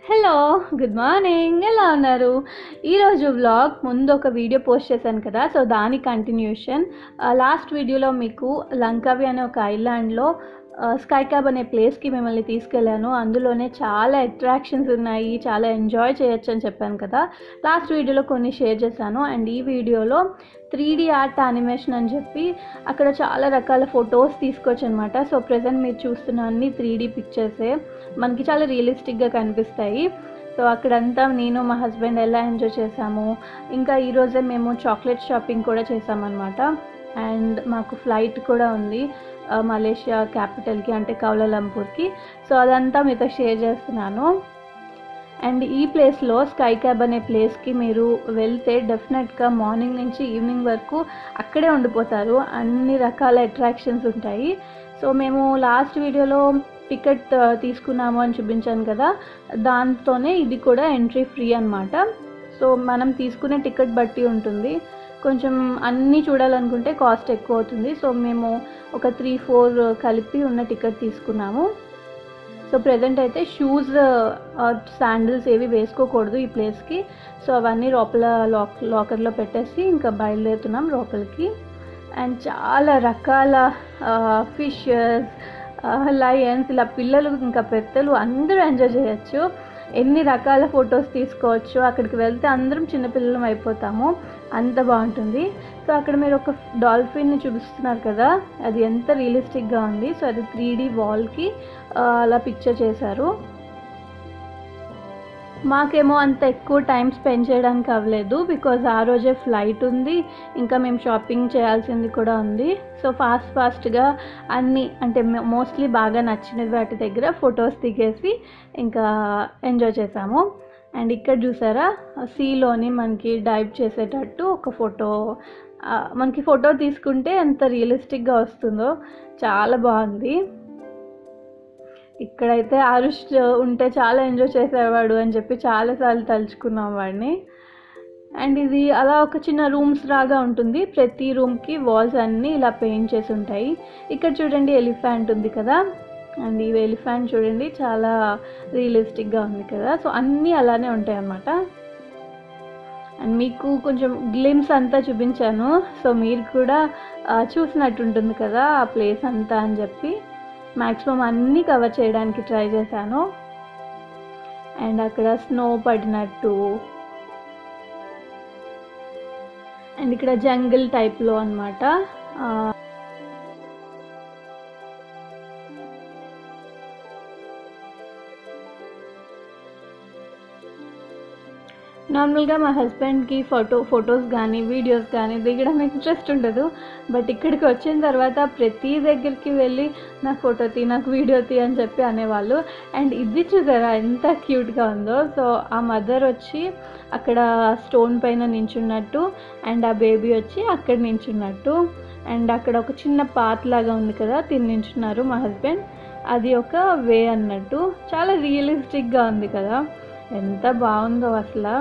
hello good morning ఎలా ఉన్నారు ఈరోజు వ్లాగ్ ముందు ఒక వీడియో పోస్ట్ చేశాను కదా సో దాని కంటిన్యూషన్ లాస్ట్ వీడియోలో మీకు లంకవి అనే ఒక ఐలాండ్లో స్కై క్యాబ్ అనే ప్లేస్కి మిమ్మల్ని తీసుకెళ్ళాను అందులోనే చాలా అట్రాక్షన్స్ ఉన్నాయి చాలా ఎంజాయ్ చేయొచ్చు అని చెప్పాను కదా లాస్ట్ వీడియోలో కొన్ని షేర్ చేశాను అండ్ ఈ వీడియోలో త్రీ డీ ఆర్ట్ యానిమేషన్ అని చెప్పి అక్కడ చాలా రకాల ఫొటోస్ తీసుకోవచ్చు అనమాట సో ప్రజెంట్ మీరు చూస్తున్న అన్ని త్రీ డీ పిక్చర్సే మనకి చాలా రియలిస్టిక్గా కనిపిస్తాయి సో అక్కడంతా నేను మా హస్బెండ్ ఎలా ఎంజాయ్ చేసాము ఇంకా ఈరోజే మేము చాక్లెట్ షాపింగ్ కూడా చేసామన్నమాట అండ్ మాకు ఫ్లైట్ కూడా ఉంది ఆ, మలేషియా క్యాపిటల్కి అంటే కౌలాలంపూర్కి సో అదంతా మీతో షేర్ చేస్తున్నాను అండ్ ఈ ప్లేస్లో స్కై క్యాబ్ అనే ప్లేస్కి మీరు వెళ్తే డెఫినెట్గా మార్నింగ్ నుంచి ఈవినింగ్ వరకు అక్కడే ఉండిపోతారు అన్ని రకాల అట్రాక్షన్స్ ఉంటాయి సో మేము లాస్ట్ వీడియోలో టికెట్ తీసుకున్నాము అని చూపించాను కదా దాంతోనే ఇది కూడా ఎంట్రీ ఫ్రీ అనమాట సో మనం తీసుకునే టికెట్ బట్టి ఉంటుంది కొంచెం అన్నీ చూడాలనుకుంటే కాస్ట్ ఎక్కువ అవుతుంది సో మేము ఒక త్రీ ఫోర్ కలిపి ఉన్న టికెట్ తీసుకున్నాము సో ప్రజెంట్ అయితే షూస్ శాండిల్స్ ఏవి వేసుకోకూడదు ఈ ప్లేస్కి సో అవన్నీ లోపల లాక్ లాకర్లో పెట్టేసి ఇంకా బయలుదేరుతున్నాం లోపలికి అండ్ చాలా రకాల ఫిషెస్ లయన్స్ ఇలా పిల్లలు ఇంకా పెద్దలు అందరూ ఎంజాయ్ చేయొచ్చు ఎన్ని రకాల ఫొటోస్ తీసుకోవచ్చు అక్కడికి వెళ్తే అందరం చిన్నపిల్లలం అయిపోతాము అంత బాగుంటుంది సో అక్కడ మీరు ఒక డాల్ఫిన్ని చూపిస్తున్నారు కదా అది ఎంత రియలిస్టిక్గా ఉంది సో అది త్రీ డీ వాల్కి అలా పిక్చర్ చేశారు మాకేమో అంత ఎక్కువ టైం స్పెండ్ చేయడానికి అవ్వలేదు బికాజ్ ఆ రోజే ఫ్లైట్ ఉంది ఇంకా మేము షాపింగ్ చేయాల్సింది కూడా ఉంది సో ఫాస్ట్ ఫాస్ట్గా అన్నీ అంటే మోస్ట్లీ బాగా నచ్చినవి వాటి దగ్గర ఫొటోస్ దిగేసి ఇంకా ఎంజాయ్ చేసాము అండ్ ఇక్కడ చూసారా సీలోని మనకి డైవ్ చేసేటట్టు ఒక ఫోటో ఆ, మనకి ఫోటో తీసుకుంటే ఎంత రియలిస్టిక్గా వస్తుందో చాలా బాగుంది ఇక్కడైతే ఆరుష్ ఉంటే చాలా ఎంజాయ్ చేసేవాడు అని చెప్పి చాలాసార్లు తలుచుకున్నాం వాడిని అండ్ ఇది అలా ఒక చిన్న రూమ్స్ లాగా ఉంటుంది ప్రతి రూమ్కి వాల్స్ అన్నీ ఇలా పెయింట్ చేసి ఉంటాయి ఇక్కడ చూడండి ఎలిఫెంట్ ఉంది కదా అండ్ ఈ ఎలిఫెంట్ చూడండి చాలా రియలిస్టిక్గా ఉంది కదా సో అన్నీ అలానే ఉంటాయి అన్నమాట అండ్ మీకు కొంచెం గ్లిమ్స్ అంతా చూపించాను సో మీరు కూడా ఆ, చూసినట్టు ఉంటుంది కదా ఆ ప్లేస్ అంతా అని చెప్పి మ్యాక్సిమం అన్నీ కవర్ చేయడానికి ట్రై చేశాను అండ్ అక్కడ స్నో పడినట్టు అండ్ ఇక్కడ జంగిల్ టైప్లో అనమాట నార్మల్గా మా హస్బెండ్కి ఫోటో ఫొటోస్ కానీ వీడియోస్ కానీ దిగడం ఇంట్రెస్ట్ ఉండదు బట్ ఇక్కడికి వచ్చిన తర్వాత ప్రతి దగ్గరికి వెళ్ళి నాకు ఫోటో తీ నాకు వీడియో తీ అని చెప్పి అనేవాళ్ళు అండ్ ఇది చూసారా ఎంత క్యూట్గా ఉందో సో ఆ మదర్ వచ్చి అక్కడ స్టోన్ పైన నించున్నట్టు అండ్ ఆ బేబీ వచ్చి అక్కడ నించున్నట్టు అండ్ అక్కడ ఒక చిన్న పాత్ లాగా ఉంది కదా తిని నించున్నారు మా హస్బెండ్ అది ఒక వే అన్నట్టు చాలా రియలిస్టిక్గా ఉంది కదా ఎంత బాగుందో అసలు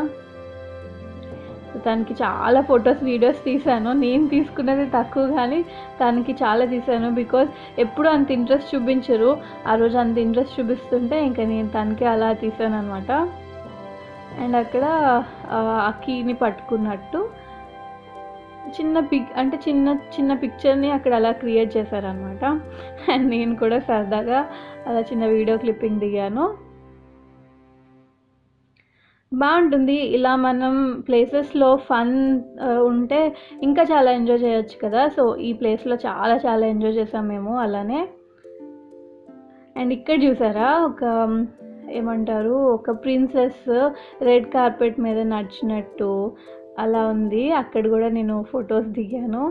తనకి చాలా ఫొటోస్ వీడియోస్ తీశాను నేను తీసుకున్నది తక్కువ కానీ తనకి చాలా తీశాను బికాజ్ ఎప్పుడు అంత ఇంట్రెస్ట్ చూపించరు ఆ రోజు అంత ఇంట్రెస్ట్ చూపిస్తుంటే ఇంకా నేను తనకి అలా తీసాను అనమాట అండ్ అక్కడ ఆ, ఆ కీని పట్టుకున్నట్టు చిన్న పిక్ అంటే చిన్న చిన్న పిక్చర్ని అక్కడ అలా క్రియేట్ చేశారనమాట అండ్ నేను కూడా సరదాగా అలా చిన్న వీడియో క్లిప్పింగ్ దిగాను బాగుంటుంది ఇలా మనం ప్లేసెస్లో ఫన్ ఉంటే ఇంకా చాలా ఎంజాయ్ చేయొచ్చు కదా సో ఈ ప్లేస్లో చాలా చాలా ఎంజాయ్ చేసాం మేము అలానే అండ్ ఇక్కడ చూసారా ఒక ఏమంటారు ఒక ప్రిన్సెస్ రెడ్ కార్పెట్ మీద నడిచినట్టు అలా ఉంది అక్కడ కూడా నేను ఫొటోస్ దిగాను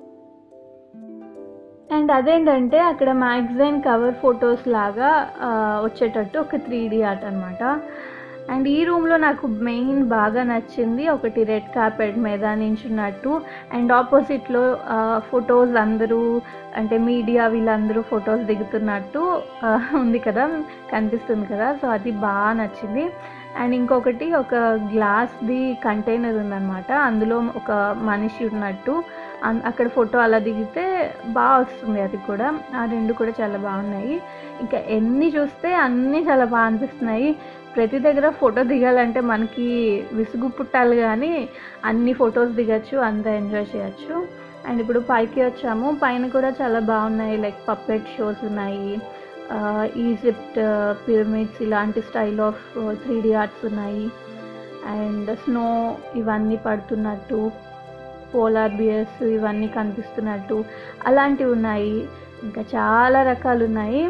అండ్ అదేంటంటే అక్కడ మ్యాగజైన్ కవర్ ఫొటోస్ లాగా ఆ, వచ్చేటట్టు ఒక త్రీ డీ ఆర్ట్ అనమాట అండ్ ఈ రూమ్లో నాకు మెయిన్ బాగా నచ్చింది ఒకటి రెడ్ కార్పెట్ మీద నించున్నట్టు అండ్ ఆపోజిట్లో ఫొటోస్ అందరూ అంటే మీడియా వీళ్ళందరూ ఫొటోస్ దిగుతున్నట్టు ఆ, ఉంది కదా కనిపిస్తుంది కదా సో అది బాగా నచ్చింది అండ్ ఇంకొకటి ఒక గ్లాస్ది కంటైనర్ ఉందన్నమాట అందులో ఒక మనిషి ఉన్నట్టు అన్- అక్కడ ఫోటో అలా దిగితే బాగా వస్తుంది అది కూడా ఆ రెండు కూడా చాలా బాగున్నాయి ఇంకా ఎన్ని చూస్తే అన్నీ చాలా బాగా అనిపిస్తున్నాయి ప్రతి దగ్గర ఫోటో దిగాలంటే మనకి విసుగు పుట్టాలి కానీ అన్ని ఫొటోస్ దిగచ్చు అంత ఎంజాయ్ చేయొచ్చు అండ్ ఇప్పుడు పైకి వచ్చాము పైన కూడా చాలా బాగున్నాయి లైక్ పప్పెట్ షోస్ ఉన్నాయి ఈజిప్ట్ పిరమిడ్స్ ఇలాంటి style of three D arts ఉన్నాయి అండ్ స్నో ఇవన్నీ పడుతున్నట్టు పోలార్ బియర్స్ ఇవన్నీ కనిపిస్తున్నట్టు అలాంటివి ఉన్నాయి ఇంకా చాలా రకాలు ఉన్నాయి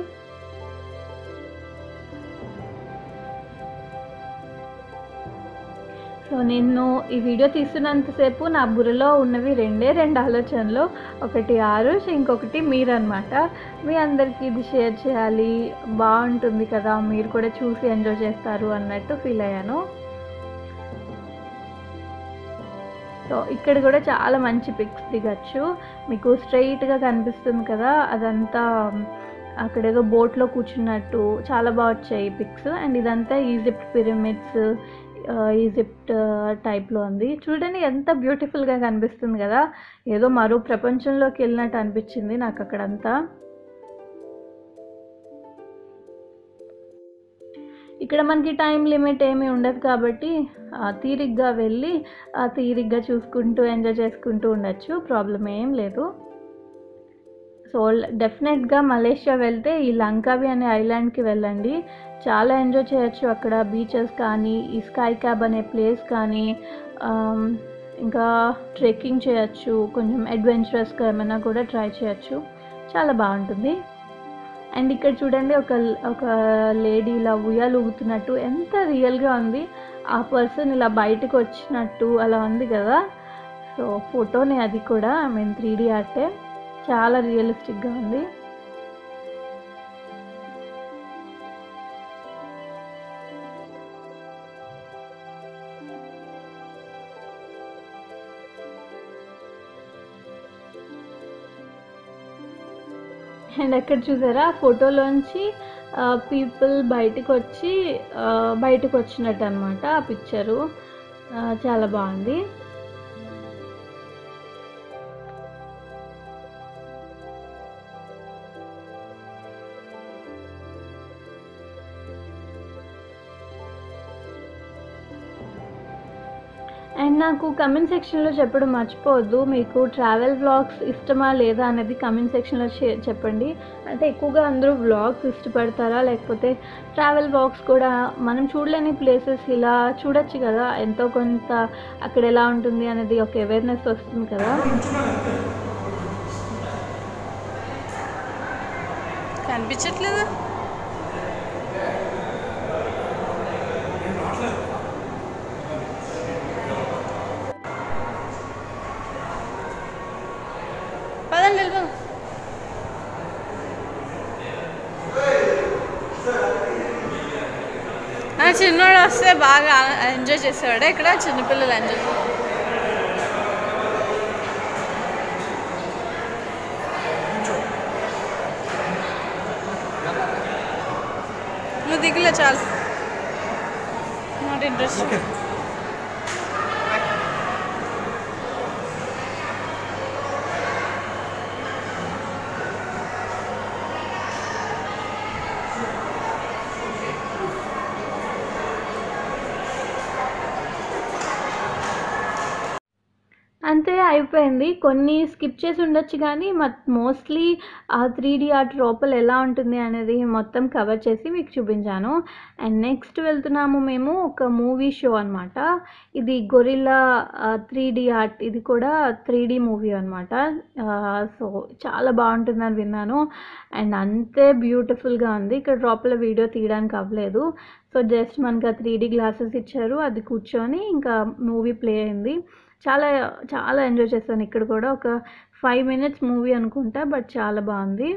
సో నేను ఈ వీడియో తీస్తున్నంతసేపు నా బుర్రలో ఉన్నవి రెండే రెండు ఆలోచనలు ఒకటి ఆరుష్ ఇంకొకటి మీరు అనమాట మీ అందరికీ ఇది షేర్ చేయాలి బాగుంటుంది కదా మీరు కూడా చూసి ఎంజాయ్ చేస్తారు అన్నట్టు ఫీల్ అయ్యాను సో ఇక్కడ కూడా చాలా మంచి పిక్స్ దిగచ్చు మీకు స్ట్రైట్గా కనిపిస్తుంది కదా అదంతా అక్కడ ఏదో బోట్లో కూర్చున్నట్టు చాలా బాగా వచ్చాయి పిక్స్ అండ్ ఇదంతా ఈజిప్ట్ పిరమిడ్స్ ఈజిప్ట్ టైప్లో ఉంది చూడండి ఎంత బ్యూటిఫుల్గా కనిపిస్తుంది కదా ఏదో మరో ప్రపంచంలోకి వెళ్ళినట్టు అనిపించింది నాకు అక్కడంతా ఇక్కడ మనకి టైం లిమిట్ ఏమీ ఉండదు కాబట్టి తీరిగ్గా వెళ్ళి తీరిగ్గా చూసుకుంటూ ఎంజాయ్ చేసుకుంటూ ఉండొచ్చు ప్రాబ్లం ఏం లేదు సో డెఫినెట్గా మలేషియా వెళ్తే ఈ లంకావి అనే ఐలాండ్కి వెళ్ళండి చాలా ఎంజాయ్ చేయొచ్చు అక్కడ బీచెస్ కానీ ఈ స్కై క్యాబ్ అనే ప్లేస్ కానీ ఇంకా ట్రెక్కింగ్ చేయొచ్చు కొంచెం అడ్వెంచరస్గా ఏమైనా కూడా ట్రై చేయొచ్చు చాలా బాగుంటుంది అండ్ ఇక్కడ చూడండి ఒక ఒక లేడీ ఇలా ఉయ్యాలు ఊగుతున్నట్టు ఎంత రియల్గా ఉంది ఆ పర్సన్ ఇలా బయటకు వచ్చినట్టు అలా ఉంది కదా సో ఫోటోనే అది కూడా ఐ మీన్ త్రీ డీ ఆర్టే చాలా రియలిస్టిక్గా ఉంది అండ్ అక్కడ చూసారా ఫోటోలోంచి పీపుల్ బయటకు వచ్చి బయటకు వచ్చినట్టు అనమాట ఆ పిక్చరు చాలా బాగుంది అండ్ నాకు కమెంట్ సెక్షన్లో చెప్పడం మర్చిపోవద్దు మీకు ట్రావెల్ వ్లాగ్స్ ఇష్టమా లేదా అనేది కమెంట్ సెక్షన్లో చెప్పండి అంటే ఎక్కువగా అందరూ వ్లాగ్స్ ఇష్టపడతారా లేకపోతే ట్రావెల్ వ్లాగ్స్ కూడా మనం చూడలేని ప్లేసెస్ ఇలా చూడొచ్చు కదా ఎంతో కొంత అక్కడ ఎలా ఉంటుంది అనేది ఒక అవేర్నెస్ వస్తుంది కదా కనిపించట్లేదు పదండి వెళ్దాం ఆ, చిన్నోడు వస్తే బాగా ఎంజాయ్ చేసేవాడు ఇక్కడ చిన్నపిల్లలు ఎంజాయ్ నువ్వు దిగులే చాలు నాట్ ఇంట్రెస్ట్ అంతే అయిపోయింది కొన్ని స్కిప్ చేసి ఉండొచ్చు కానీ మోస్ట్లీ ఆ త్రీ డి ఆర్ట్ లోపల ఎలా ఉంటుంది అనేది మొత్తం కవర్ చేసి మీకు చూపించాను అండ్ నెక్స్ట్ వెళ్తున్నాము మేము ఒక మూవీ షో అనమాట ఇది గొరిల్లా త్రీ డి ఆర్ట్ ఇది కూడా త్రీ డి మూవీ అనమాట సో చాలా బాగుంటుందని విన్నాను అండ్ అంతే బ్యూటిఫుల్గా ఉంది ఇక్కడ లోపల వీడియో తీయడానికి అవ్వలేదు సో జస్ట్ మనకి ఆ త్రీ డి గ్లాసెస్ ఇచ్చారు అది కూర్చొని ఇంకా మూవీ ప్లే అయింది చాలా చాలా ఎంజాయ్ చేశాను ఇక్కడ కూడా ఒక ఫైవ్ మినిట్స్ మూవీ అనుకుంటా బట్ చాలా బాగుంది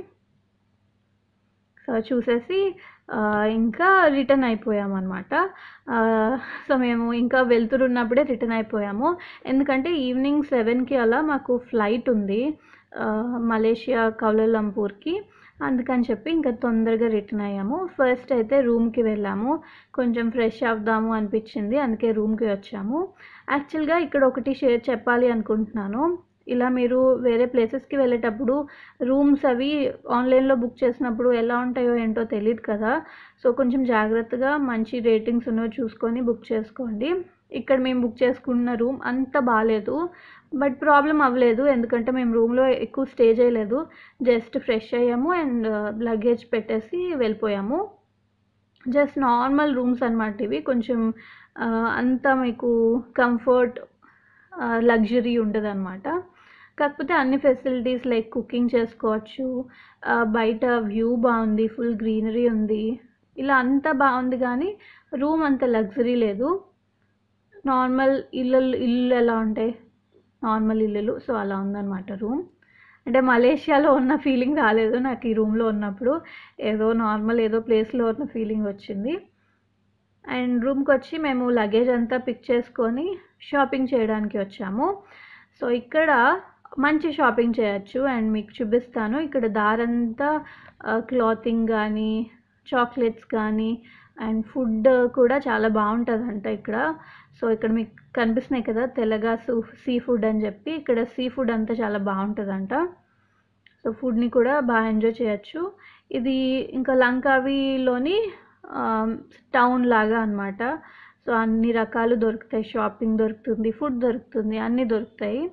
సో చూసేసి ఆ, ఇంకా రిటర్న్ అయిపోయాము అనమాట సో మేము ఇంకా వెళ్తున్నప్పుడే రిటర్న్ అయిపోయాము ఎందుకంటే ఈవినింగ్ సెవెన్కి అలా మాకు ఫ్లైట్ ఉంది ఆ, మలేషియా కౌలాలంపూర్కి అందుకని చెప్పి ఇంకా తొందరగా రిటర్న్ అయ్యాము ఫస్ట్ అయితే రూమ్కి వెళ్ళాము కొంచెం ఫ్రెష్ అవుదాము అనిపించింది అందుకే రూమ్కి వచ్చాము యాక్చువల్గా ఇక్కడ ఒకటి షేర్ చెప్పాలి అనుకుంటున్నాను ఇలా మీరు వేరే ప్లేసెస్కి వెళ్ళేటప్పుడు రూమ్స్ అవి ఆన్లైన్లో బుక్ చేసినప్పుడు ఎలా ఉంటాయో ఏంటో తెలియదు కదా సో కొంచెం జాగ్రత్తగా మంచి రేటింగ్స్ ఉన్నవి చూసుకొని బుక్ చేసుకోండి ఇక్కడ మేము బుక్ చేసుకున్న రూమ్ అంత బాగాలేదు బట్ ప్రాబ్లం అవ్వలేదు ఎందుకంటే మేము రూమ్లో ఎక్కువ స్టే చేయలేదు జస్ట్ ఫ్రెష్ అయ్యాము అండ్ లగేజ్ పెట్టేసి వెళ్ళిపోయాము జస్ట్ నార్మల్ రూమ్స్ అనమాట ఇవి కొంచెం ఆ, అంత మీకు కంఫర్ట్ లగ్జరీ ఉండదు అనమాట కాకపోతే అన్ని ఫెసిలిటీస్ లైక్ కుకింగ్ చేసుకోవచ్చు ఆ, బయట వ్యూ బాగుంది ఫుల్ గ్రీనరీ ఉంది ఇలా అంతా బాగుంది కానీ రూమ్ అంత లగ్జరీ లేదు నార్మల్ ఇల్లు ఇల్లు ఎలా ఉంటాయి నార్మల్ ఇల్లులు సో అలా ఉందన్నమాట రూమ్ అంటే మలేషియాలో ఉన్న ఫీలింగ్ రాలేదు నాకు ఈ రూమ్లో ఉన్నప్పుడు ఏదో నార్మల్ ఏదో ప్లేస్లో ఉన్న ఫీలింగ్ వచ్చింది అండ్ రూమ్కి వచ్చి మేము లగేజ్ అంతా పిక్ చేసుకొని షాపింగ్ చేయడానికి వచ్చాము సో ఇక్కడ మంచి షాపింగ్ చేయొచ్చు అండ్ మీకు చూపిస్తాను ఇక్కడ దారంతా క్లాతింగ్ కానీ చాక్లెట్స్ కానీ అండ్ ఫుడ్ కూడా చాలా బాగుంటుందంట ఇక్కడ సో ఇక్కడ మీకు కనిపిస్తున్నాయి కదా తెల్లగా సూ సీ ఫుడ్ అని చెప్పి ఇక్కడ సీ ఫుడ్ అంతా చాలా బాగుంటుందంట సో ఫుడ్ని కూడా బాగా ఎంజాయ్ చేయొచ్చు ఇది ఇంకా లంకావిలోని టౌన్ లాగా అన్నమాట సో అన్ని రకాలు దొరుకుతాయి షాపింగ్ దొరుకుతుంది ఫుడ్ దొరుకుతుంది అన్నీ దొరుకుతాయి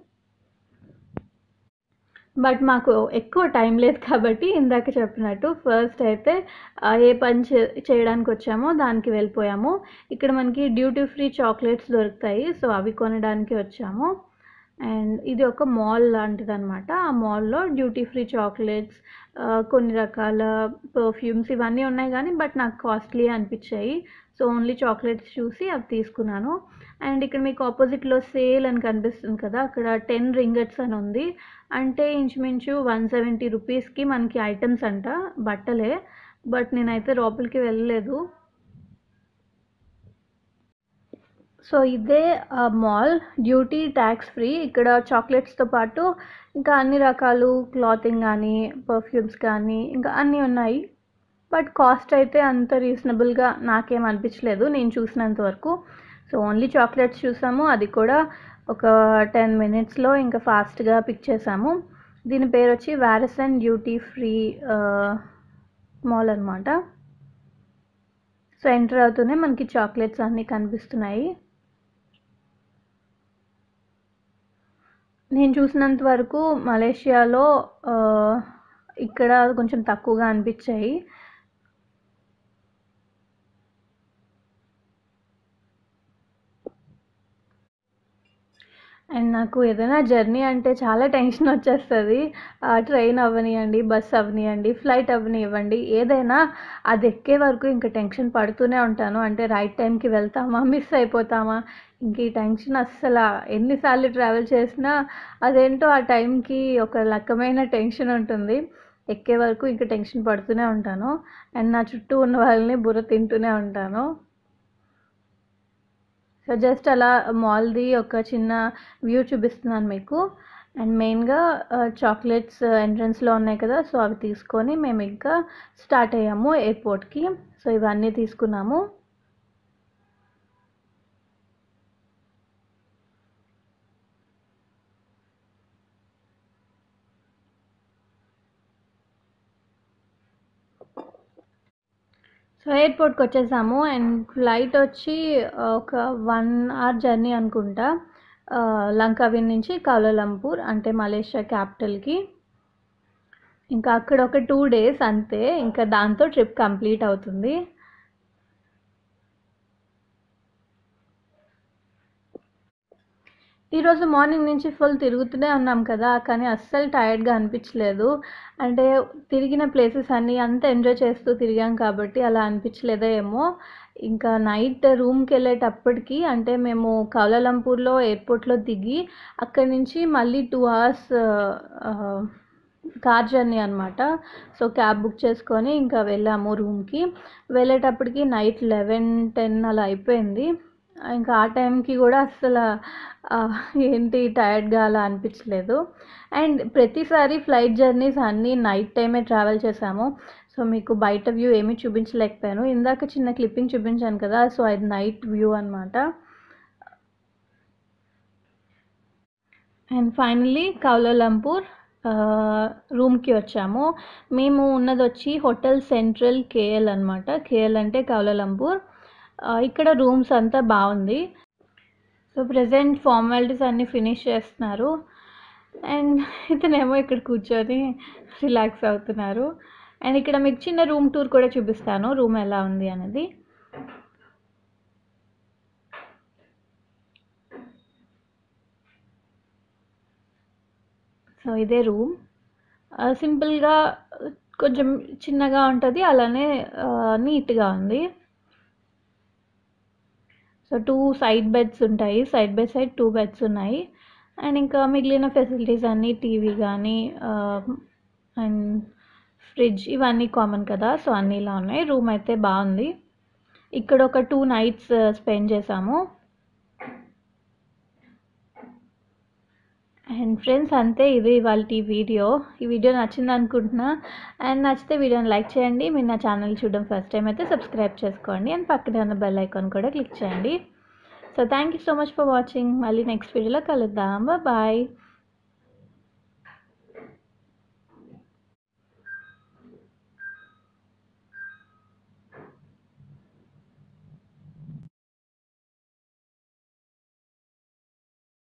బట్ మాకు ఎక్కువ టైం లేదు కాబట్టి ఇందాక చెప్పినట్టు ఫస్ట్ అయితే ఆ, ఏ పని చే- చేయడానికి వచ్చామో దానికి వెళ్ళిపోయాము ఇక్కడ మనకి డ్యూటీ ఫ్రీ చాక్లెట్స్ దొరుకుతాయి సో అవి కొనడానికి వచ్చాము అండ్ ఇది ఒక మాల్ లాంటిది అనమాట ఆ మాల్లో డ్యూటీ ఫ్రీ చాక్లెట్స్ కొన్ని రకాల పర్ఫ్యూమ్స్ ఇవన్నీ ఉన్నాయి కానీ బట్ నాకు కాస్ట్లీ అనిపించాయి సో ఓన్లీ చాక్లెట్స్ చూసి అవి తీసుకున్నాను అండ్ ఇక్కడ మీకు ఆపోజిట్లో సేల్ అని కనిపిస్తుంది కదా అక్కడ టెన్ రింగట్స్ అని ఉంది అంటే ఇంచుమించు వన్ సెవెంటీ రూపీస్కి మనకి ఐటమ్స్ అంట బట్టలే బట్ నేనైతే లోపలికి వెళ్ళలేదు సో ఇదే మాల్ డ్యూటీ ట్యాక్స్ ఫ్రీ ఇక్కడ చాక్లెట్స్తో పాటు ఇంకా అన్ని రకాలు క్లాతింగ్ కానీ పర్ఫ్యూమ్స్ కానీ ఇంకా అన్నీ ఉన్నాయి బట్ కాస్ట్ అయితే అంత రీజనబుల్గా నాకేం అనిపించలేదు నేను చూసినంత వరకు సో ఓన్లీ చాక్లెట్స్ చూసాము అది కూడా ఒక టెన్ మినిట్స్లో ఇంకా ఫాస్ట్గా పిక్ చేసాము దీని పేరు వచ్చి వ్యారసన్ డ్యూటీ ఫ్రీ మాల్ అనమాట సో ఎంటర్ అవుతూనే మనకి చాక్లెట్స్ అన్నీ కనిపిస్తున్నాయి నేను చూసినంత వరకు మలేషియాలో ఆ, ఇక్కడ కొంచెం తక్కువగా అనిపించాయి అండ్ నాకు ఏదైనా జర్నీ అంటే చాలా టెన్షన్ వచ్చేస్తుంది ట్రైన్ అవ్వనివ్వండి బస్ అవ్వనివ్వండి ఫ్లైట్ అవ్వనివ్వండి ఏదైనా అది ఎక్కే వరకు ఇంకా టెన్షన్ పడుతూనే ఉంటాను అంటే రైట్ టైంకి వెళ్తామా మిస్ అయిపోతామా ఇంక ఈ టెన్షన్ అస్సలు ఎన్నిసార్లు ట్రావెల్ చేసినా అదేంటో ఆ టైంకి ఒక రకమైన టెన్షన్ ఉంటుంది ఎక్కే వరకు ఇంకా టెన్షన్ పడుతూనే ఉంటాను అండ్ నా చుట్టూ ఉన్న వాళ్ళని బుర్ర తింటూనే ఉంటాను సో జస్ట్ అలా మాల్ది ఒక చిన్న వ్యూ చూపిస్తున్నాను మీకు అండ్ మెయిన్గా చాక్లెట్స్ ఎంట్రన్స్లో ఉన్నాయి కదా సో అవి తీసుకొని మేము ఇంకా స్టార్ట్ అయ్యాము ఎయిర్పోర్ట్కి సో ఇవన్నీ తీసుకున్నాము సో ఎయిర్పోర్ట్కి వచ్చేసాము అండ్ ఫ్లైట్ వచ్చి ఒక వన్ అవర్ జర్నీ అనుకుంటా ఆ, లంకావిన్ నుంచి కౌలాలంపూర్ అంటే మలేషియా క్యాపిటల్కి ఇంకా అక్కడ ఒక టూ డేస్ అంతే ఇంకా దాంతో ట్రిప్ కంప్లీట్ అవుతుంది ఈరోజు మార్నింగ్ నుంచి ఫుల్ తిరుగుతూనే ఉన్నాం కదా కానీ అస్సలు టైర్డ్గా అనిపించలేదు అంటే తిరిగిన ప్లేసెస్ అన్నీ అంత ఎంజాయ్ చేస్తూ తిరిగాం కాబట్టి అలా అనిపించలేదో ఏమో ఇంకా నైట్ రూమ్కి వెళ్ళేటప్పటికి అంటే మేము కౌలాలంపూర్లో ఎయిర్పోర్ట్లో దిగి అక్కడి నుంచి మళ్ళీ టూ అవర్స్ కార్ జర్నీ అనమాట సో క్యాబ్ బుక్ చేసుకొని ఇంకా వెళ్ళాము రూమ్కి వెళ్ళేటప్పటికి నైట్ లెవెన్ టెన్ అలా అయిపోయింది ఇంకా ఆ టైంకి కూడా అస్సలు ఆ, ఏంటి టైర్డ్గా అలా అనిపించలేదు అండ్ ప్రతిసారి ఫ్లైట్ జర్నీస్ అన్నీ నైట్ టైమే ట్రావెల్ చేసాము సో మీకు బయట వ్యూ ఏమీ చూపించలేకపోయాను ఇందాక చిన్న క్లిప్పింగ్ చూపించాను కదా సో అది నైట్ వ్యూ అనమాట అండ్ ఫైనలీ కౌలాలంపూర్ రూమ్కి వచ్చాము మేము ఉన్నది వచ్చి హోటల్ సెంట్రల్ కేఎల్ అనమాట కేఎల్ అంటే కౌలాలంపూర్ ఆ, ఇక్కడ రూమ్స్ అంతా బాగుంది సో ప్రజెంట్ ఫార్మాలిటీస్ అన్నీ ఫినిష్ చేస్తున్నారు అండ్ ఇతనేమో ఇక్కడ కూర్చొని రిలాక్స్ అవుతున్నారు అండ్ ఇక్కడ మీకు చిన్న రూమ్ టూర్ కూడా చూపిస్తాను రూమ్ ఎలా ఉంది అనేది సో ఇదే రూమ్ సింపుల్గా కొంచెం చిన్నగా ఉంటుంది అలానే నీట్గా ఉంది సో టూ సైడ్ బెడ్స్ ఉంటాయి side by side two beds ఉన్నాయి అండ్ ఇంకా మిగిలిన ఫెసిలిటీస్ అన్నీ టీవీ కానీ అండ్ ఫ్రిడ్జ్ ఇవన్నీ కామన్ కదా సో అన్నీ ఇలా ఉన్నాయి రూమ్ అయితే బాగుంది ఇక్కడ ఒక టూ నైట్స్ స్పెండ్ చేసాము అండ్ ఫ్రెండ్స్ అంతే ఇది ఇవాళ వీడియో ఈ వీడియో నచ్చింది అనుకుంటున్నా అండ్ నచ్చితే వీడియోని లైక్ చేయండి మీరు నా ఛానల్ చూడడం ఫస్ట్ టైం అయితే సబ్స్క్రైబ్ చేసుకోండి అండ్ పక్కనే ఉన్న బెల్ ఐకాన్ కూడా క్లిక్ చేయండి so thank you so much for watching మళ్ళీ నెక్స్ట్ వీడియోలో కలుద్దాం బాయ్